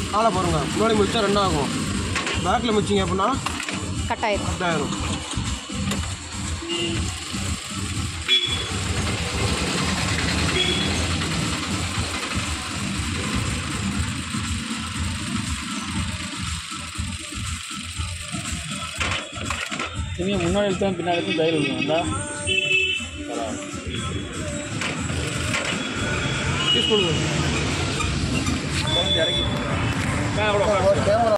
காலை பாருங்க முன்னாடி முடிச்சா ரெண்டாகும் பேக்கில் மிச்சிங்க அப்படின்னா கட்டாயிரும் ரெண்டாயிரம் துணியை முன்னாடி எடுத்தா பின்னாடி எடுத்து தையல் விடுவோம்டா யூஸ் பண்ணுங்க இறக்கி கேமரா